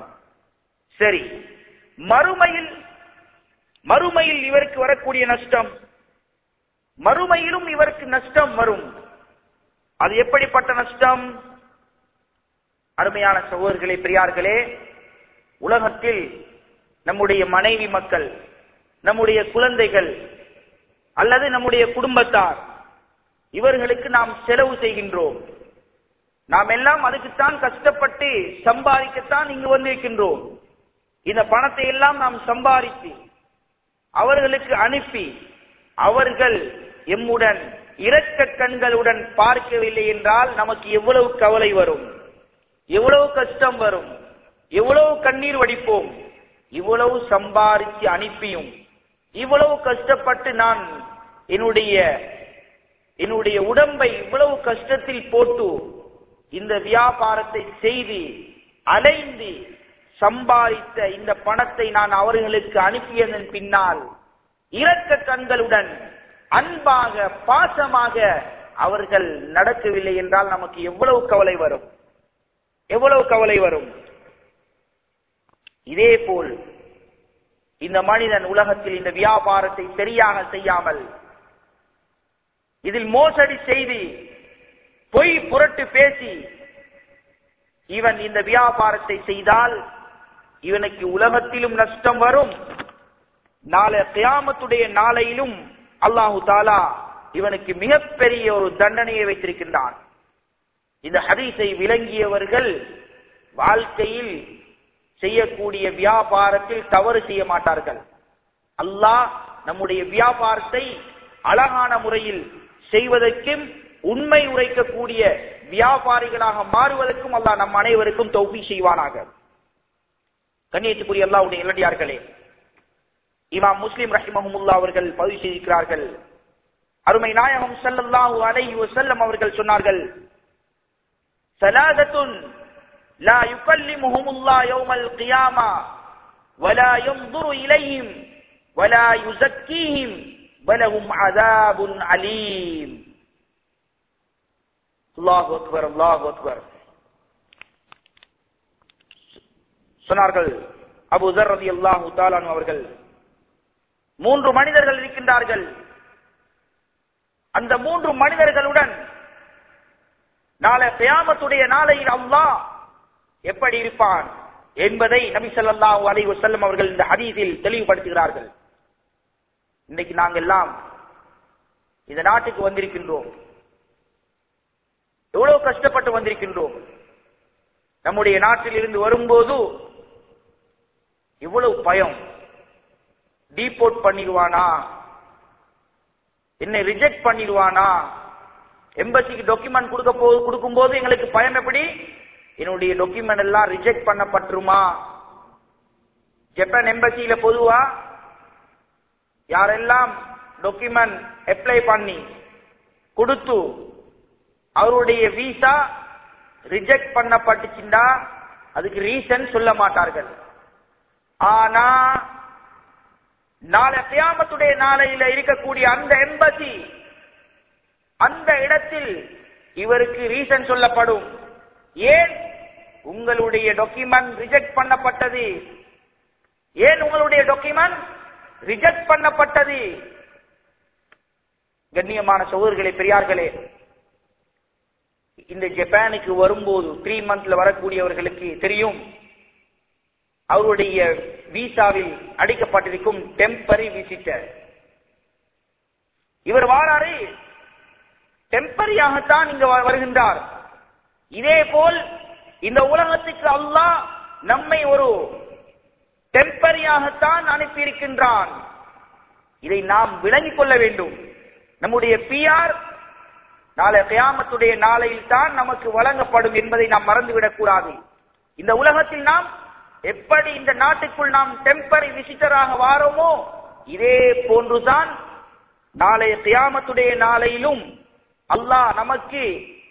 சரி மறுமையில் மறுமையில் இவருக்கு வரக்கூடிய நஷ்டம் மறுமையிலும் இவருக்கு நஷ்டம் வரும் அது எப்படிப்பட்ட நஷ்டம் அருமையான சகோதரர்களே பெரியார்களே உலகத்தில் நம்முடைய மனைவி மக்கள் நம்முடைய குழந்தைகள் அல்லது நம்முடைய குடும்பத்தார் இவர்களுக்கு நாம் செலவு செய்கின்றோம் நாம் எல்லாம் அதுக்குத்தான் கஷ்டப்பட்டு சம்பாதிக்கத்தான் இங்கு வந்திருக்கின்றோம் இந்த பணத்தை எல்லாம் நாம் சம்பாதித்து அவர்களுக்கு அனுப்பி அவர்கள் எம்முடன் இரக்க கண்களுடன் பார்க்கவில்லை என்றால் நமக்கு எவ்வளவு கவலை வரும் எவ்வளவு கஷ்டம் வரும் எவ்வளவு கண்ணீர் வடிப்போம் இவ்வளவு சம்பாதிச்சு அனுப்பியும் இவ்வளவு கஷ்டப்பட்டு நான் என்னுடைய என்னுடைய உடம்பை இவ்வளவு கஷ்டத்தில் போட்டு இந்த வியாபாரத்தை செய்து அலைந்து சம்பாதித்த இந்த பணத்தை நான் அவர்களுக்கு அனுப்பியதன் பின்னால் இரக்க கண்களுடன் அன்பாக பாசமாக அவர்கள் நடக்கவில்லை என்றால் நமக்கு எவ்வளவு கவலை வரும் எவ்வளவு கவலை வரும் இதே போல் இந்த மனிதன் உலகத்தில் இந்த வியாபாரத்தை சரியாக செய்யாமல் இதில் மோசடி செய்து பொய் புரட்டு பேசி இவன் இந்த வியாபாரத்தை செய்தால் இவனுக்கு உலகத்திலும் நஷ்டம் வரும் நாளை கியாமத்துடைய நாளையிலும் அல்லாஹு தாலா இவனுக்கு மிகப்பெரிய ஒரு தண்டனையை வைத்திருக்கின்றான் இந்த ஹதீஸை விளங்கியவர்கள் வாழ்க்கையில் செய்யக்கூடிய வியாபாரத்தில் தவறு செய்ய மாட்டார்கள் அல்லாஹ் நம்முடைய வியாபாரத்தை அழகான முறையில் செய்வதற்கும் உண்மை உரைக்கக்கூடிய வியாபாரிகளாக மாறுவதற்கும் அல்லாஹ் நம் அனைவருக்கும் தௌபி செய்வானாக கண்ணியத்துக்குரிய அல்லாவுடைய இளடியார்களே இமாம் முஸ்லிம் ரஹிமஹமுல்லா அவர்கள் பதிவு செய்திருக்கிறார்கள் அருமை நாயகம் ஸல்லல்லாஹு அலைஹி வஸல்லம் அவர்கள் சொன்னார்கள் சலாதத்துன் லா யுகல்லிமுஹுமுல்லா யௌமல் கியாமா வலா யன்ظுரு இலைஹிம் வலா யுஸக்கீஹிம் வலஹும் அஸாபுன் அலீம் அல்லாஹு அக்பர் அல்லாஹு அக்பர் சொன்னார்கள் அபு தர் ரலியல்லாஹு தஆலா அவர்கள் மூன்று மனிதர்கள் இருக்கின்றார்கள் அந்த மூன்று மனிதர்களுடன் நாளை கியாமத்துடைய நாளையில் அல்லாஹ் எப்படி இருப்பான் என்பதை நபி ஸல்லல்லாஹு அலைஹி வஸல்லம் அவர்கள் இந்த ஹதீஸில் தெளிவுபடுத்துகிறார்கள் இன்னைக்கு நாங்கள் எல்லாம் இந்த நாட்டுக்கு வந்திருக்கின்றோம் எவ்வளவு கஷ்டப்பட்டு வந்திருக்கின்றோம் நம்முடைய நாட்டில் இருந்து வரும்போது இவ்வளவு பயம் டீபோர்ட் பண்ணிடுவானா என்னை ரிஜெக்ட் பண்ணிடுவானா எம்பசிக்கு டாக்குமெண்ட் கொடுக்க போ கொடுக்கும் போது எங்களுக்கு பயம் எப்படி என்னுடைய டாக்குமெண்ட் எல்லாம் ரிஜெக்ட் பண்ணப்பட்டுருமா ஜப்பான் எம்பசியில பொதுவா யாரெல்லாம் டாக்குமெண்ட் அப்ளை பண்ணி கொடுத்து அவருடைய விசா ரிஜெக்ட் பண்ணப்பட்டுச்சுண்டா அதுக்கு ரீசன் சொல்ல மாட்டார்கள் ஆனா நாளை கியாமத்துடைய நாளையில இருக்கக்கூடிய அந்த எம்பசி அந்த இடத்தில் இவருக்கு ரீசன் சொல்லப்படும் ஏன் உங்களுடைய டாக்குமெண்ட் ரிஜெக்ட் பண்ணப்பட்டது ஏன் உங்களுடைய டாக்குமெண்ட் ரிஜெக்ட் பண்ணப்பட்டது கண்ணியமான சகோதரர்களே பெரியார்களே இந்த ஜப்பானுக்கு வரும்போது த்ரீ மந்த்ல வரக்கூடியவர்களுக்கு தெரியும் அவருடைய விசாவில் அடிக்கப்பட்டிருக்கும் டெம்பரரி விசிட்டர் இவர் வாராரு டெம்பரியாகத்தான் இங்க வ- வருகின்றார் இதே போல் இந்த உலகத்துக்கு அல்லாஹ் நம்மை ஒரு டெம்பரியாகத்தான் அனுப்பியிருக்கின்றான் இதை நாம் விளங்கிக் கொள்ள வேண்டும் நம்முடைய பிஆர் நாளை கியாமத்துடைய நாளையில் தான் நமக்கு வழங்கப்படும் என்பதை நாம் மறந்துவிடக் கூடாது இந்த உலகத்தில் நாம் எப்படி இந்த நாட்டுக்குள் நாம் டெம்பரரி விசிட்டராக வாரோமோ இதே போன்றுதான் நாளைய கியாமத்துடைய நாளையிலும் அல்லாஹ் நமக்கு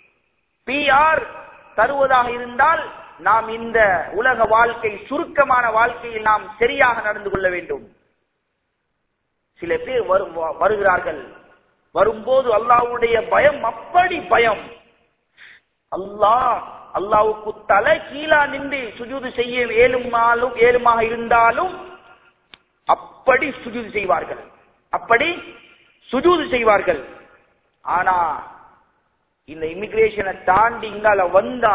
பிஆர் தருவதாக இருந்தால் நாம் இந்த உலக வாழ்க்கை சுருக்கமான வாழ்க்கையில் நாம் சரியாக நடந்து கொள்ள வேண்டும் சில பேர் வரும் வருகிறார்கள் வரும்போது அல்லாஹ்வுடைய பயம் அப்படி பயம் அல்லாஹ் அல்லாஹ்வுக்கு தலை கீழா நின்று சுஜூது செய்ய ஏழுமாலும் ஏழுமாக இருந்தாலும் அப்படி சுஜூது செய்வார்கள் அப்படி சுஜூது செய்வார்கள் ஆனா இந்த இமிகிரேஷனை தாண்டி இங்கால வந்தா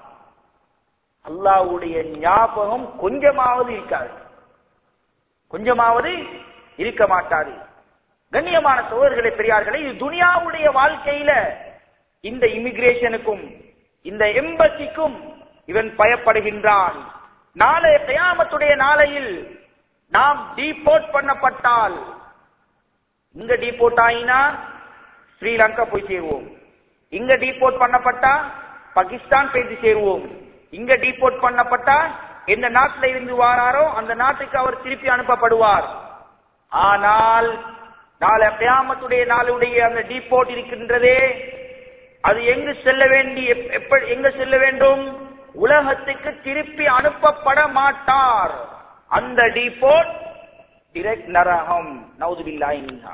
அல்லாஹ்வுடைய ஞாபகம் கொஞ்சமாவது இருக்காது கொஞ்சமாவது இருக்க மாட்டாது கண்ணியமான சோழர்களே பெரியார்களே இது துனியாவுடைய வாழ்க்கையில இந்த இமிகிரேஷனுக்கும் இந்த எம்பசிக்கும் இவன் பயப்படுகின்றான் நாளை கயாமத்துடைய நாளையில் நாம் டீபோர்ட் பண்ணப்பட்டால் இங்க டீபோர்ட் ஆயினா ஸ்ரீலங்கா போய் சேருவோம் இங்க டீபோர்ட் பண்ணப்பட்டா பாகிஸ்தான் போய் சேருவோம் இங்க டீபோர்ட் பண்ணப்பட்டா எந்த நாட்டில இருந்து வாராரோ அந்த நாட்டுக்கு அவர் திருப்பி அனுப்பப்படுவார் ஆனால் நாளை கியாமத்துடைய நாளுடைய அந்த டீபோர்ட் இருக்கின்றதே அது எங்கு செல்ல வேண்டி எப்- எப்படி எங்க செல்ல வேண்டும் உலகத்துக்கு திருப்பி அனுப்பப்பட மாட்டார் அந்த டீபோர்ட் டிரெக்ட் நரகம் நவுதுபில்லாஹி மின்ஹா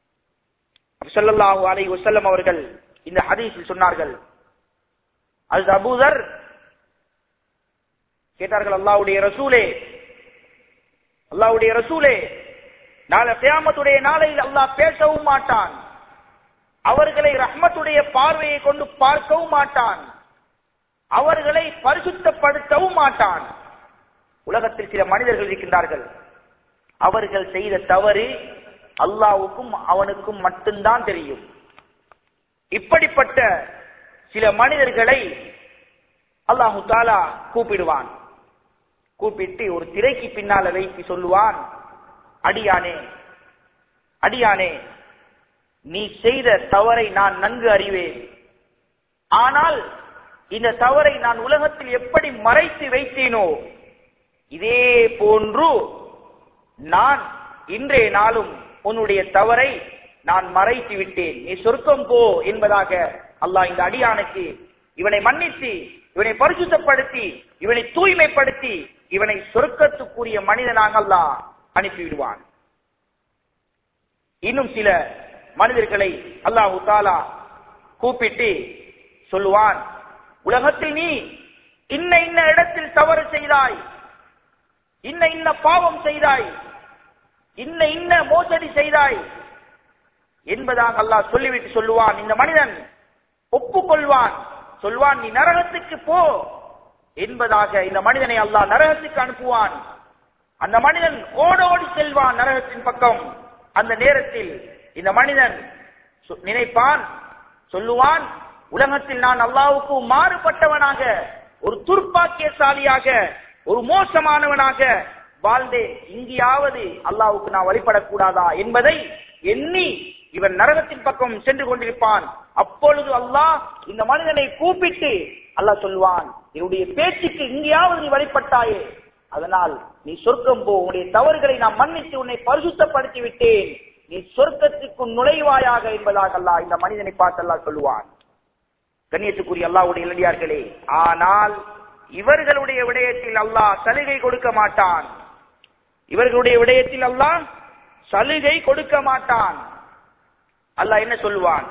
ஸல்லல்லாஹு அலைஹி வஸல்லம் அவர்கள் இந்த ஹதீஸில் சொன்னார்கள் அது அபூதர் கேட்டார்கள் அல்லாஹ்வுடைய ரசூலே அல்லாஹ்வுடைய ரசூலே நாளை கியாமத்துடைய நாளையில் அல்லாஹ் பேசவும் மாட்டான் அவர்களை ரஹ்மத்துடைய பார்வையை கொண்டு பார்க்கவும் மாட்டான் அவர்களை பரிசுத்தப்படுத்தவும் மாட்டான் உலகத்தில் சில மனிதர்கள் இருக்கின்றார்கள் அவர்கள் செய்த தவறு அல்லாவுக்கும் அவனுக்கும் மட்டும்தான் தெரியும் இப்படிப்பட்ட சில மனிதர்களை அல்லாஹு தாலா கூப்பிடுவான் கூப்பிட்டு ஒரு திரைக்கு பின்னால வைத்து சொல்லுவான் அடியானே அடியானே நீ செய்த தவறை நான் நன்கு அறிவேன் ஆனால் இந்த தவறை நான் உலகத்தில் எப்படி மறைத்து வைத்தேனோ இதே போன்று நான் இன்றைய நாளும் உன்னுடைய தவறை நான் மறைத்து விட்டேன் நீ சொர்க்கம் போ என்பதாக அல்லாஹ் இந்த அடியானுக்கு இவனை மன்னித்து இவனை பரிசுத்தப்படுத்தி இவனை தூய்மைப்படுத்தி இவனை சொர்க்கத்துக்குரிய மனிதனாக அல்லாஹ் அனுப்பிவிடுவான் இன்னும் சில மனிதர்களை அல்லாஹு தாலா கூப்பிட்டு சொல்லுவான் உலகத்தில் நீ இன்ன இன்ன இடத்தில் தவறு செய்தாய் இன்ன இன்ன பாவம் செய்தாய் இன்ன இன்ன மோசடி செய்தாய் என்பதாக அல்லாஹ் சொல்லிவிட்டு சொல்லுவான் இந்த மனிதன் ஒப்புக்கொள்வான் சொல்வான் நீ நரகத்துக்கு போ என்பதாக இந்த மனிதனை அல்லாஹ் நரகத்துக்கு அனுப்புவான் அந்த மனிதன் ஓடோடி செல்வான் நரகத்தின் பக்கம் அந்த நேரத்தில் இந்த மனிதன் சொ- நினைப்பான் சொல்லுவான் உலகத்தில் நான் அல்லாவுக்கு மாறுபட்டவனாக ஒரு துர்ப்பாக்கியசாலியாக ஒரு மோசமானவனாக வாழ்ந்தேன் இங்கேயாவது அல்லாவுக்கு நான் வழிபடக்கூடாதா என்பதை எண்ணி இவன் நரகத்தின் பக்கம் சென்று கொண்டிருப்பான் அப்பொழுது அல்லாஹ் இந்த மனிதனை கூப்பிட்டு அல்லாஹ் சொல்வான் என்னுடைய பேச்சுக்கு இங்கேயாவது நீ வழிபட்டாயே அதனால் நீ சொர்க்கம் போ உன்னுடைய தவறுகளை நான் மன்னித்து உன்னை பரிசுத்தப்படுத்தி விட்டேன் நீ சொர்க்கத்துக்கு நுழைவாயாக என்பதாக அல்லாஹ் இந்த மனிதனை பார்த்து அல்லாஹ் சொல்லுவான் கண்ணியத்துக்குரிய அல்லாஹ்வுடைய இளடியார்களே ஆனால் இவர்களுடைய விடயத்தில் அல்லாஹ் சலுகை கொடுக்க மாட்டான் இவர்களுடைய விடயத்தில் அல்லாஹ் சலுகை கொடுக்க மாட்டான் அல்லாஹ் என்ன சொல்லுவான்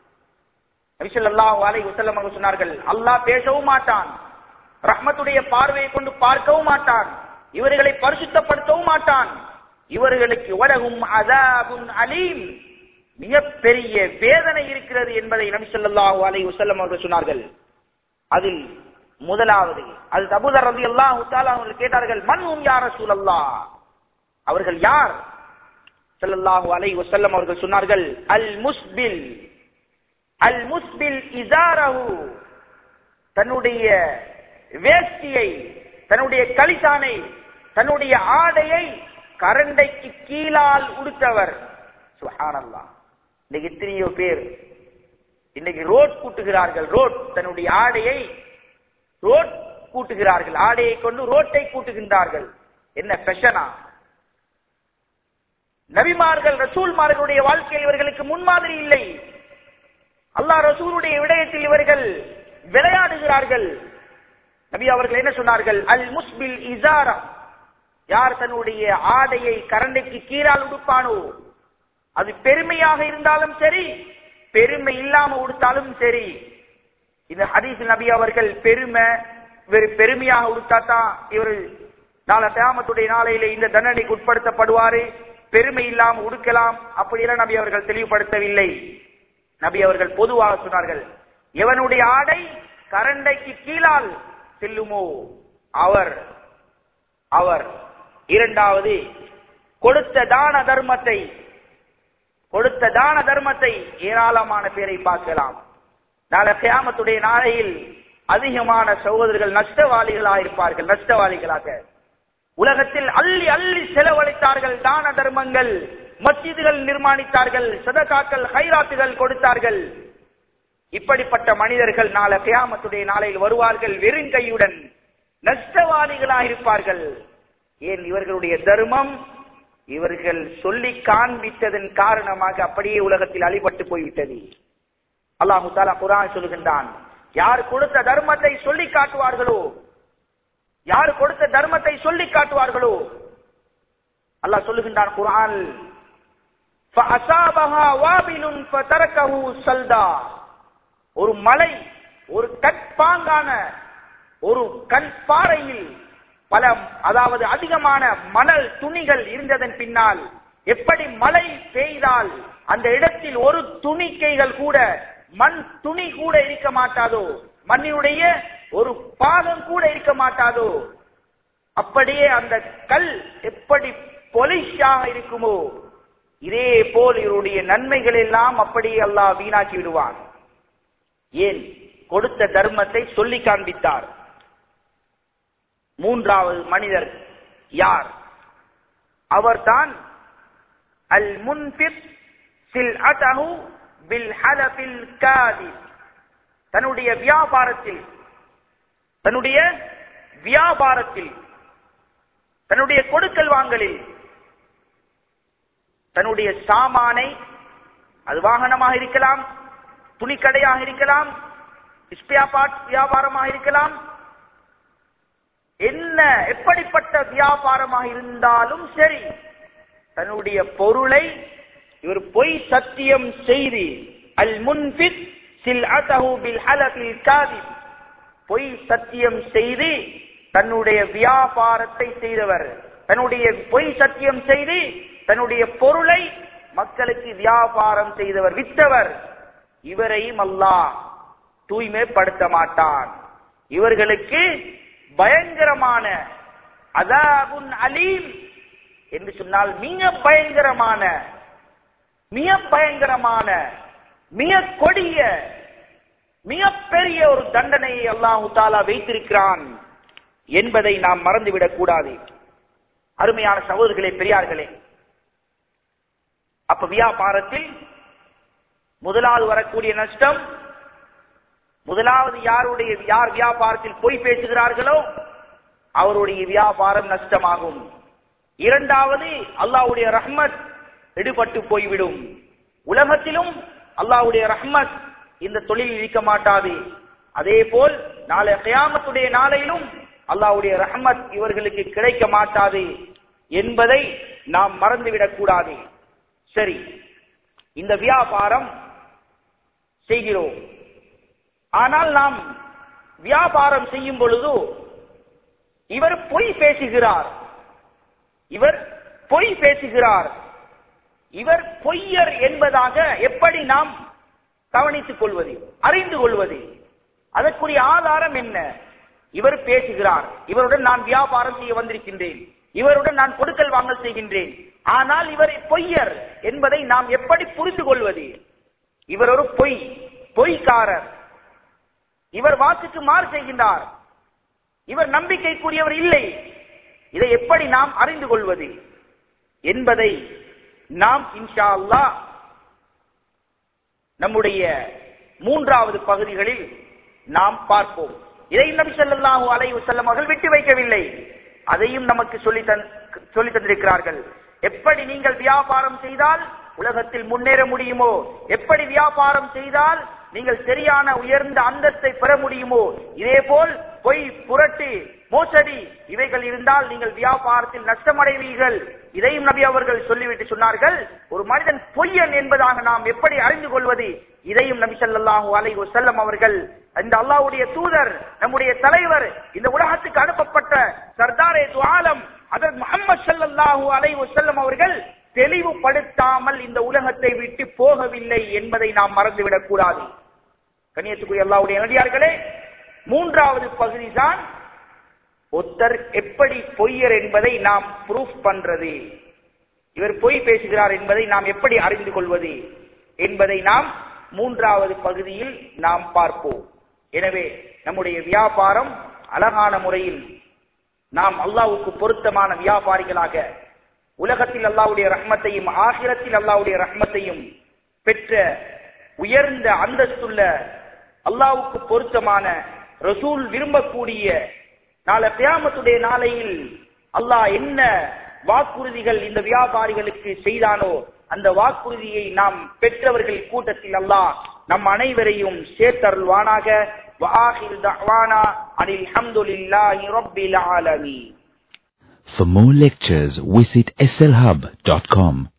நபி ஸல்லல்லாஹு அலைஹி வஸல்லம் அவர்கள் சொன்னார்கள் அல்லாஹ் பேசவும் மாட்டான் ரஹ்மத்துடைய பார்வையை கொண்டு பார்க்கவும் மாட்டான் இவர்களை பரிசுத்தப்படுத்தவும் மாட்டான் இவர்களுக்கு உலகும் அதாபுன் அலீம் மிகப்பெரிய வேதனை இருக்கிறது என்பதை நபி ஸல்லல்லாஹு அலைஹி வஸல்லம் அவர்கள் சொன்னார்கள் அதில் முதலாவது அது அபூதர் ரலியல்லாஹு தஆலா அவர்கள் கேட்டார்கள் மன் ஹும் யா ரசூலல்லாஹ் அவர்கள் யார் ஸல்லல்லாஹு அலைஹி வஸல்லம் அவர்கள் சொன்னார்கள் அல் முஸ்பில் அல் முஸ்பில் இசாரஹு தன்னுடைய வேஷ்டியை தன்னுடைய கலிசானை தன்னுடைய ஆடையை கரண்டைக்கு கீழால் உடுத்தவர் சுஹானல்லாஹ் இன்னைக்கு எத்தனையோ பேர் இன்னைக்கு ரோட் கூட்டுகிறார்கள் ரோட் தன்னுடைய ஆடையை ரோட் கூட்டுகிறார்கள் ஆடையை கொண்டு ரோட்டை கூட்டுகின்றார்கள் என்ன ஃபெஷனா நபிமார்கள் ரசூல்மார்களுடைய வாழ்க்கையில் இவர்களுக்கு முன்மாதிரி இல்லை அல்லாஹ் ரசூலுடைய விடயத்தில் இவர்கள் விளையாடுகிறார்கள் நபி அவர்கள் என்ன சொன்னார்கள் அல் முஸ்பில் இசாரா யார் தன்னுடைய ஆடையை கரண்டைக்கு கீழால் உடுப்பானோ அது பெருமையாக இருந்தாலும் சரி பெருமை இல்லாம உடுத்தாலும் சரி இந்த ஹதீஸ் நபி அவர்கள் பெருமை இவர் பெருமையாக உடுத்தாதான் இவர் நாளை கியாமத்துடைய நாளையில இந்த தண்டனைக்கு உட்படுத்தப்படுவாரு பெருமை இல்லாம உடுக்கலாம் அப்படியெல்லாம் நபி அவர்கள் தெளிவுபடுத்தவில்லை நபி அவர்கள் பொதுவாக சொன்னார்கள் எவனுடைய ஆடை கரண்டைக்கு கீழால் செல்லுமோ அவர் அவர் இரண்டாவது கொடுத்த தான தர்மத்தை கொடுத்த தான தர்மத்தை ஏராளமான பேரை பார்க்கலாம் நாளை கியாமத்துடைய நாளையில் அதிகமான சகோதரர்கள் நஷ்டவாளிகளாக இருப்பார்கள் நஷ்டவாளிகளாக உலகத்தில் அள்ளி அள்ளி செலவழித்தார்கள் தான தர்மங்கள் மஸ்ஜிதுகள் நிர்மாணித்தார்கள் சதகாக்கள் ஹைராத்துகள் கொடுத்தார்கள் இப்படிப்பட்ட மனிதர்கள் நாளை கியாமத்துடைய நாளையில் வருவார்கள் வெறுங்கையுடன் நஷ்டவாதிகளாக இருப்பார்கள் ஏன் இவர்களுடைய தர்மம் இவர்கள் சொல்லி காண்பித்ததன் காரணமாக அப்படியே உலகத்தில் அழிபட்டு போய்விட்டது அல்லாஹு தாலா குரான் சொல்லுகின்றான் யார் கொடுத்த தர்மத்தை சொல்லி காட்டுவார்களோ யார் கொடுத்த தர்மத்தை சொல்லி காட்டுவார்களோ அல்லாஹ் சொல்லுகின்றான் குரான் فَأَصَابَهَا وَابِلٌ فَتَرَكَهُ سَلْدًا ஒரு மலை ஒரு கற்பாங்கான ஒரு கற்பாறையில் பல அதாவது அதிகமான மணல் துணிகள் இருந்ததன் பின்னால் எப்படி மழை பெய்தால் அந்த இடத்தில் ஒரு துணிக்கைகள் கூட மண் துணி கூட இருக்க மாட்டாதோ மண்ணினுடைய ஒரு பாகம் கூட இருக்க மாட்டாதோ அப்படியே அந்த கல் எப்படி பொலிஷாக இருக்குமோ இதே போல் இவருடைய நன்மைகள் எல்லாம் அப்படியே அல்லாஹ் வீணாக்கி விடுவான் ஏன் கொடுத்த தர்மத்தை சொல்லி காண்பித்தார் மூன்றாவது மனிதர் யார் அவர்தான் அல் முன்பித் சில் அதஹு பில் ஹலபில் காதி தன்னுடைய வியாபாரத்தில் தன்னுடைய வியாபாரத்தில் தன்னுடைய கொடுக்கல் வாங்கலில் தன்னுடைய சாமானை அது வாகனமாக இருக்கலாம் துணிக்கடையாக இருக்கலாம் இஸ்பியாபாட் வியாபாரமாக இருக்கலாம் என்ன எப்படிப்பட்ட வியாபாரமாக இருந்தாலும் சரி தன்னுடைய பொருளை இவர் பொய் சத்தியம் செய்து அல் முன்பித் சில் அதஹு பில் ஹலபில் காதிப் பொய் சத்தியம் செய்து தன்னுடைய வியாபாரத்தை செய்தவர் தன்னுடைய பொய் சத்தியம் செய்து தன்னுடைய பொருளை மக்களுக்கு வியாபாரம் செய்தவர் வித்தவர் இவரையும் அல்லாஹ் தூய்மைப்படுத்த மாட்டான் இவர்களுக்கு பயங்கரமான அதாபுன் அலீம் என்று சொன்னால் மிக பயங்கரமான மிக பயங்கரமான மிக கொடிய மிக பெரிய ஒரு தண்டனையை அல்லாஹு தாலா வைத்திருக்கிறான் என்பதை நாம் மறந்துவிடக் கூடாது அருமையான சகோதரர்களே பெரியார்களே அப்ப வியாபாரத்தில் முதலாவது வரக்கூடிய நஷ்டம் முதலாவது யாருடைய யார் வியாபாரத்தில் பொய் பேசுகிறார்களோ அவருடைய வியாபாரம் நஷ்டமாகும் இரண்டாவது அல்லாவுடைய ரஹ்மத் எடுபட்டு போய்விடும் உலகத்திலும் அல்லாவுடைய ரஹ்மத் இந்த தொழில் இருக்க மாட்டாது அதே போல் நாளை கயாமத்துடைய நாளையிலும் அல்லாவுடைய ரஹ்மத் இவர்களுக்கு கிடைக்க மாட்டாது என்பதை நாம் மறந்துவிடக் கூடாது சரி இந்த வியாபாரம் செய்கிறோம் ஆனால் நாம் வியாபாரம் செய்யும் பொழுது இவர் பொய் பேசுகிறார் இவர் பொய் பேசுகிறார் இவர் பொய்யர் என்பதாக எப்படி நாம் கவனித்துக் கொள்வது அறிந்து கொள்வது அதற்குரிய ஆதாரம் என்ன இவர் பேசுகிறார் இவருடன் நான் வியாபாரம் செய்ய வந்திருக்கின்றேன் இவருடன் நான் கொடுக்கல் வாங்கல் செய்கின்றேன் ஆனால் இவர் பொய்யர் என்பதை நாம் எப்படி புரிந்து கொள்வது இவர் ஒரு பொய் பொய்க்காரர் இவர் வாக்குக்கு மாறு செய்கின்றார் இவர் நம்பிக்கைக்குரியவர் இல்லை இதை எப்படி நாம் அறிந்து கொள்வது என்பதை நாம் இன்ஷா அல்லாஹ் நம்முடைய மூன்றாவது பகுதிகளில் நாம் பார்ப்போம் இதை நபி ஸல்லல்லாஹு அலைஹி வஸல்லம் அவர்கள் விட்டு வைக்கவில்லை அதையும் நமக்கு சொல்லி சொல்லி தந்திருக்கிறார்கள் எப்படி நீங்கள் வியாபாரம் செய்தால் உலகத்தில் முன்னேற முடியுமோ எப்படி வியாபாரம் செய்தால் நீங்கள் சரியான உயர்ந்த அந்தத்தை பெற முடியுமோ இதே போல் பொய் புரட்டு மோசடி இவைகள் இருந்தால் நீங்கள் வியாபாரத்தில் நஷ்டமடைவீர்கள் இதையும் நபி அவர்கள் சொல்லிவிட்டு சொன்னார்கள் ஒரு மனிதன் பொய்யன் என்பதாக நாம் எப்படி அறிந்து கொள்வது இதையும் நபி ஸல்லல்லாஹு அலைஹி வஸல்லம் அவர்கள் இந்த அல்லாஹ்வுடைய தூதர் நம்முடைய தலைவர் இந்த உலகத்துக்கு அனுப்பப்பட்ட சர்தாரே துஆலம் அதற்கு முகமது ஸல்லல்லாஹு அலைஹி வஸல்லம் அவர்கள் தெளிவுபடுத்தாமல் இந்த உலகத்தை விட்டு போகவில்லை என்பதை நாம் மறந்துவிடக் கூடாது கண்ணியத்துக்குரிய அல்லாவுடைய நடிகார்களே மூன்றாவது பகுதி தான் ஒருத்தர் எப்படி பொய்யர் என்பதை நாம் ப்ரூஃப் பண்றது இவர் பொய் பேசுகிறார் என்பதை நாம் எப்படி அறிந்து கொள்வது என்பதை நாம் மூன்றாவது பகுதியில் நாம் பார்ப்போம் எனவே நம்முடைய வியாபாரம் அழகான முறையில் நாம் அல்லாவுக்கு பொருத்தமான வியாபாரிகளாக உலகத்தில் அல்லாவுடைய ரஹ்மத்தையும் ஆகிரத்தில் அல்லாவுடைய ரஹ்மத்தையும் பெற்ற உயர்ந்த அந்தஸ்துள்ள அல்லாவுக்கு பொருத்தமான ரசூல் விரும்பக்கூடிய நாளை கியாமத்துடைய நாளையில் அல்லாஹ் என்ன வாக்குறுதிகள் இந்த வியாபாரிகளுக்கு செய்தானோ அந்த வாக்குறுதியை நாம் பெற்றவர்கள் கூட்டத்தில் அல்லாஹ் நம் அனைவரையும் சேர்த்தருள்வானாக وآخر دعوانا أن الحمد لله رب العالمين For more lectures, visit slhub.com.